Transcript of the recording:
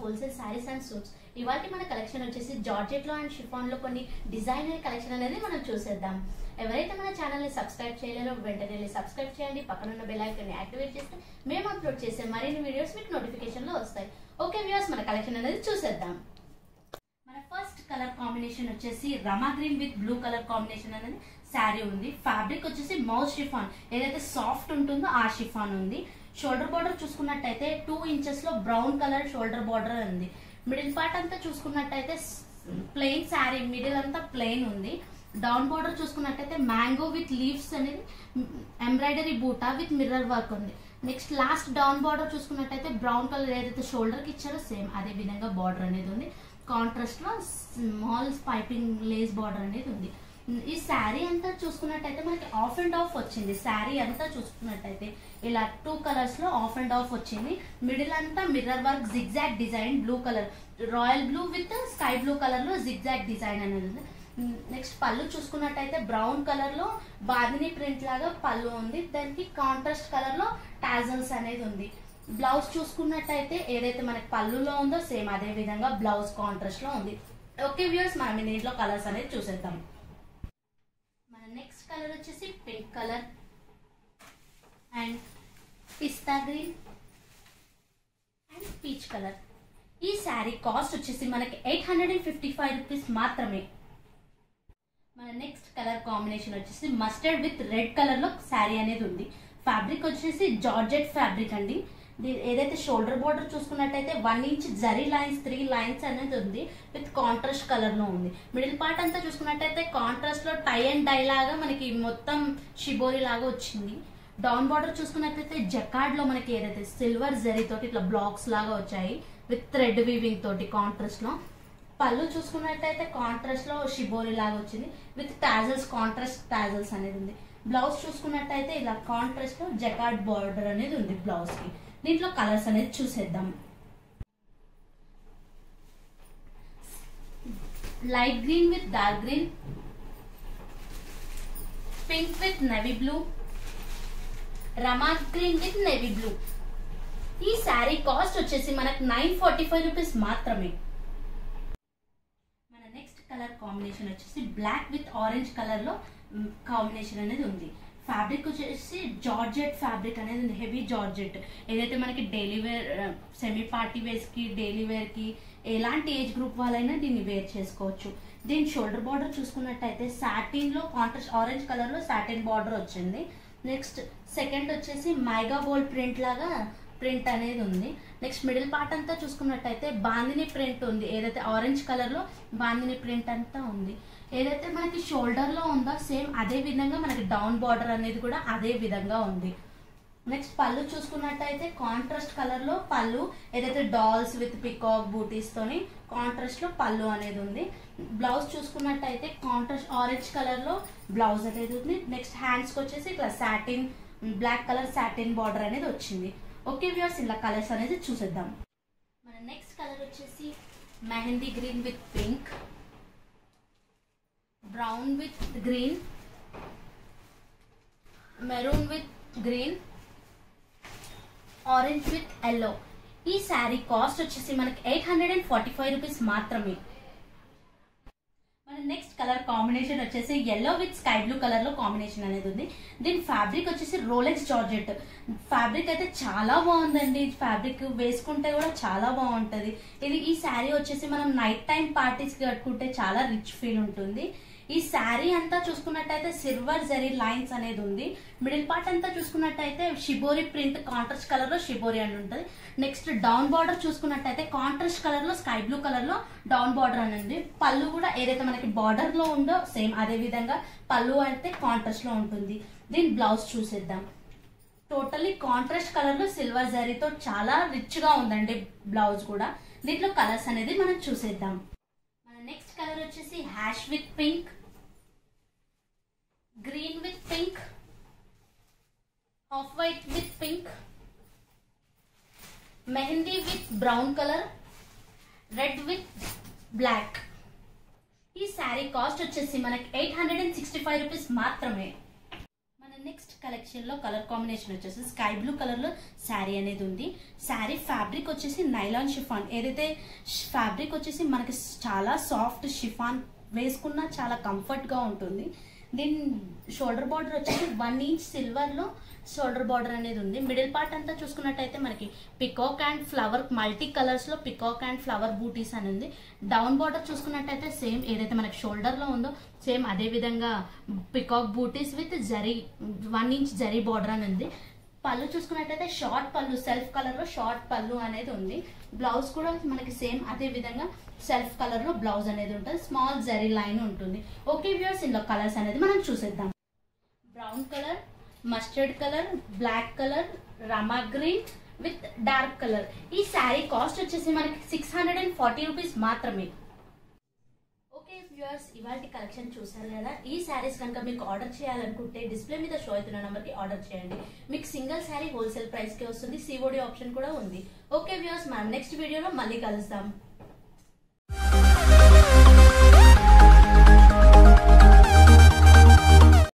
wholesale saris and suits ఇవాళ మన collection వచ్చేసి జార్జెట్ లో అండ్ షిఫాన్ లో కొన్ని డిజైనర్ కలెక్షన్ అనేది మనం చూసేద్దాం ఎవరైతే మన ఛానల్ ని సబ్స్క్రైబ్ చేయలేరో వెంటనే వెళ్ళి సబ్స్క్రైబ్ చేయండి పక్కన ఉన్న బెల్ ఐకాన్ ని యాక్టివేట్ చేస్తే మేము అప్లోడ్ చేసే మరిన్ని వీడియోస్ మీకు నోటిఫికేషన్ లో వస్తాయి ఓకే వ్యూస్ మన కలెక్షన్ అనేది చూసేద్దాం మన ఫస్ట్ కలర్ కాంబినేషన్ వచ్చేసి rama green with blue colour combination అనేది శారీ ఉంది ఫ్యాబ్రిక్ వచ్చేసి మౌస్ షిఫాన్ ఏదైతే సాఫ్ట్ ఉంటుందో ఆ షిఫాన్ ఉంది షోల్డర్ బార్డర్ చూసుకున్నట్టయితే టూ ఇంచెస్ లో బ్రౌన్ కలర్ షోల్డర్ బార్డర్ ఉంది మిడిల్ పార్ట్ అంతా చూసుకున్నట్టయితే ప్లెయిన్ శారీ మిడిల్ అంతా ప్లెయిన్ ఉంది డౌన్ బార్డర్ చూసుకున్నట్టయితే మ్యాంగో విత్ లీవ్స్ అనేది ఎంబ్రాయిడరీ బూటా విత్ మిర్రర్ వర్క్ ఉంది నెక్స్ట్ లాస్ట్ డౌన్ బార్డర్ చూసుకున్నట్టయితే బ్రౌన్ కలర్ ఏదైతే షోల్డర్ కి ఇచ్చారో సేమ్ అదే విధంగా బార్డర్ అనేది ఉంది కాంట్రాస్ట్ లో స్మాల్ పైపింగ్ లేస్ బార్డర్ అనేది ఉంది ఈ శారీ అంతా చూసుకున్నట్టయితే మనకి ఆఫ్ అండ్ ఆఫ్ వచ్చింది శారీ అంతా చూసుకున్నట్టయితే ఇలా టూ కలర్స్ లో ఆఫ్ అండ్ ఆఫ్ వచ్చింది మిడిల్ అంతా mirror work zigzag design blue colour royal blue with sky blue colour లో జిగ్జాగ్ డిజైన్ అనేది ఉంది నెక్స్ట్ పళ్ళు చూసుకున్నట్టయితే బ్రౌన్ కలర్ లో బాదిని ప్రింట్ లాగా పళ్ళు ఉంది దానికి కాంట్రాస్ట్ కలర్ లో టాజల్స్ అనేది ఉంది బ్లౌజ్ చూసుకున్నట్టయితే ఏదైతే మనకి పళ్ళులో ఉందో సేమ్ అదే విధంగా బ్లౌజ్ కాంట్రాస్ట్ లో ఉంది ఓకే వ్యూర్స్ మనం దీంట్లో కలర్స్ అనేది చూసేద్దాం మన నెక్స్ట్ కలర్ వచ్చేసి pink colour and pista green and peach colour ఈ శారీ కాస్ట్ వచ్చేసి మనకి eight hundred and fifty five rupees మాత్రమే మన నెక్స్ట్ కలర్ కాంబినేషన్ వచ్చేసి మస్టర్డ్ విత్ రెడ్ కలర్ లో శారీ అనేది ఉంది ఫ్యాబ్రిక్ వచ్చేసి జార్జెట్ ఫ్యాబ్రిక్ అండి ఏదైతే షోల్డర్ బార్డర్ చూసుకున్నట్టయితే one inch zari lines three lines అనేది ఉంది విత్ కాంట్రాస్ట్ కలర్ లో ఉంది మిడిల్ పార్ట్ అంతా చూసుకున్నట్టయితే కాంట్రాస్ట్ లో టై అండ్ డై లాగా మనకి మొత్తం షిబోరి లాగా వచ్చింది డౌన్ బార్డర్ చూసుకున్నట్టయితే జకార్డ్ లో మనకి ఏదైతే సిల్వర్ జరీ తోటి ఇట్లా బ్లాక్స్ లాగా వచ్చాయి విత్ థ్రెడ్ వీవింగ్ తోటి కాంట్రాస్ట్ లో పళ్ళు చూసుకున్నట్టయితే కాంట్రాస్ట్ లో షిబోరి లాగా వచ్చింది విత్ టాజల్స్ కాంట్రాస్ట్ టాజల్స్ అనేది ఉంది బ్లౌజ్ చూసుకున్నట్టయితే ఇలా కాంట్రాస్ట్ లో జకార్డ్ బార్డర్ అనేది ఉంది బ్లౌజ్ కి దీంట్లో కలర్స్ అనేది చూసేద్దాం light green with dark green pink with navy blue rama green with navy blue ఈ శారీ కాస్ట్ వచ్చేసి మనకు నైన్ ఫార్టీ ఫైవ్ రూపీస్ మాత్రమే మన నెక్స్ట్ కలర్ కాంబినేషన్ వచ్చేసి బ్లాక్ విత్ ఆరెంజ్ కలర్ లో కాంబినేషన్ అనేది ఉంది ఫ్యాబ్రిక్ వచ్చేసి జార్జెట్ ఫ్యాబ్రిక్ అనేది ఉంది హెవీ జార్జెట్ ఏదైతే మనకి daily wear semi party wears కి డైలీ వేర్ కి ఎలాంటి ఏజ్ గ్రూప్ వాళ్ళైనా దీన్ని వేర్ చేసుకోవచ్చు దీని షోల్డర్ బార్డర్ చూసుకున్నట్టయితే సాటిన్ లో కాంట్రాస్ట్ ఆరెంజ్ కలర్ లో సాటిన్ బార్డర్ వచ్చింది నెక్స్ట్ సెకండ్ వచ్చేసి మైగా గోల్డ్ ప్రింట్ లాగా ప్రింట్ అనేది ఉంది నెక్స్ట్ మిడిల్ పార్ట్ అంతా చూసుకున్నట్టయితే బాందిని ప్రింట్ ఉంది ఏదైతే ఆరెంజ్ కలర్ లో బాందిని ప్రింట్ అంతా ఉంది ఏదైతే మనకి షోల్డర్ లో ఉందో సేమ్ అదే విధంగా మనకి డౌన్ బార్డర్ అనేది కూడా అదే విధంగా ఉంది నెక్స్ట్ పళ్ళు చూసుకున్నట్టయితే కాంట్రాస్ట్ కలర్ లో పళ్ళు ఏదైతే డాల్స్ విత్ పికాక్ బూటీస్ తోని కాంట్రాస్ట్ లో పళ్ళు అనేది ఉంది బ్లౌజ్ చూసుకున్నట్టయితే కాంట్రాస్ట్ ఆరెంజ్ కలర్ లో బ్లౌజ్ అనేది ఉంది నెక్స్ట్ హ్యాండ్స్ కి వచ్చేసి ఇట్లా satin black colour satin border అనేది వచ్చింది ఓకే వ్యూర్స్ ఇలా కలర్స్ అనేది చూసేద్దాం మన నెక్స్ట్ కలర్ వచ్చేసి mehndi green with pink brown with green maroon with green orange with yellow ఈ శారీ కాస్ట్ వచ్చేసి మనకి eight hundred and forty five rupees మాత్రమే మన నెక్స్ట్ కలర్ కాంబినేషన్ వచ్చేసి yellow with sky blue colour లో కాంబినేషన్ అనేది ఉంది దీని ఫ్యాబ్రిక్ వచ్చేసి రోలెక్స్ జార్జెట్ ఫ్యాబ్రిక్ అయితే చాలా బాగుందండి ఫ్యాబ్రిక్ వేసుకుంటే కూడా చాలా బాగుంటది ఇది ఈ శారీ వచ్చేసి మనం నైట్ టైం పార్టీస్ కట్టుకుంటే చాలా రిచ్ ఫీల్ ఉంటుంది ఈ శారీ అంతా చూసుకున్నట్టయితే సిల్వర్ జరీ లైన్స్ అనేది ఉంది మిడిల్ పార్ట్ అంతా చూసుకున్నట్టయితే షిబోరి ప్రింట్ కాంట్రాస్ట్ కలర్ లో షిబోరి అని ఉంటుంది నెక్స్ట్ డౌన్ బార్డర్ చూసుకున్నట్టయితే కాంట్రాస్ట్ కలర్ లో స్కై బ్లూ కలర్ లో డౌన్ బార్డర్ అని ఉంది పళ్ళు కూడా ఏదైతే మనకి బార్డర్ లో ఉందో సేమ్ అదే విధంగా పళ్ళు అయితే కాంట్రాస్ట్ లో ఉంటుంది దీని బ్లౌజ్ చూసేద్దాం టోటల్లీ కాంట్రాస్ట్ కలర్ లో సిల్వర్ జరీతో చాలా రిచ్ గా ఉందండి బ్లౌజ్ కూడా దీంట్లో కలర్స్ అనేది మనం చూసేద్దాం మన నెక్స్ట్ కలర్ వచ్చేసి ash with pink green with pink off white with pink mehndi with brown colour red with black ఈ శారీ కాస్ట్ వచ్చేసి మనకి eight hundred and sixty five rupees మాత్రమే మన నెక్స్ట్ నెక్స్ట్ కలెక్షన్ లో కలర్ కాంబినేషన్ వచ్చేసి స్కై బ్లూ కలర్ లో శారీ అనేది ఉంది శారీ ఫ్యాబ్రిక్ వచ్చేసి నైలాన్ షిఫాన్ ఏదైతే ఫ్యాబ్రిక్ వచ్చేసి మనకి చాలా సాఫ్ట్ షిఫాన్ వేసుకున్నా చాలా కంఫర్ట్ గా ఉంటుంది దీని షోల్డర్ బార్డర్ వచ్చేసి వన్ ఇంచ్ సిల్వర్ లో షోల్డర్ బార్డర్ అనేది ఉంది మిడిల్ పార్ట్ అంతా చూసుకున్నట్టయితే మనకి peacock and flower multi colours లో పికాక్ అండ్ ఫ్లవర్ బూటీస్ అని ఉంది డౌన్ బార్డర్ చూసుకున్నట్టయితే సేమ్ ఏదైతే మనకి షోల్డర్ లో ఉందో సేమ్ అదే విధంగా పికాక్ బూటీస్ with zari one inch zari border అని ఉంది పళ్ళు చూసుకున్నట్టయితే షార్ట్ పళ్ళు సెల్ఫ్ కలర్ లో షార్ట్ పళ్ళు అనేది ఉంది బ్లౌజ్ కూడా మనకి సేమ్ అదే విధంగా సెల్ఫ్ కలర్ లో బ్లౌజ్ అనేది ఉంటుంది స్మాల్ జరీ లైన్ ఉంటుంది ఓకే వ్యూర్స్ ఇందులో కలర్స్ అనేది మనం చూసేద్దాం brown colour mustard colour black colour rama green with dark colour ఈ శారీ కాస్ట్ వచ్చేసి మనకి six hundred and forty rupees మాత్రమే ఓకే వ్యూయర్స్ ఇవాళ కలెక్షన్ చూసారు కదా ఈ శారీస్ కనుక మీకు ఆర్డర్ చేయాలనుకుంటే డిస్ప్లే మీద షో అవుతున్న నంబర్ కి ఆర్డర్ చేయండి మీకు సింగిల్ శారీ హోల్సేల్ ప్రైస్ కి వస్తుంది సిఓడి ఆప్షన్ కూడా ఉంది ఓకే వ్యూయర్స్ మనం నెక్స్ట్ వీడియోలో మళ్ళీ కలుస్తాం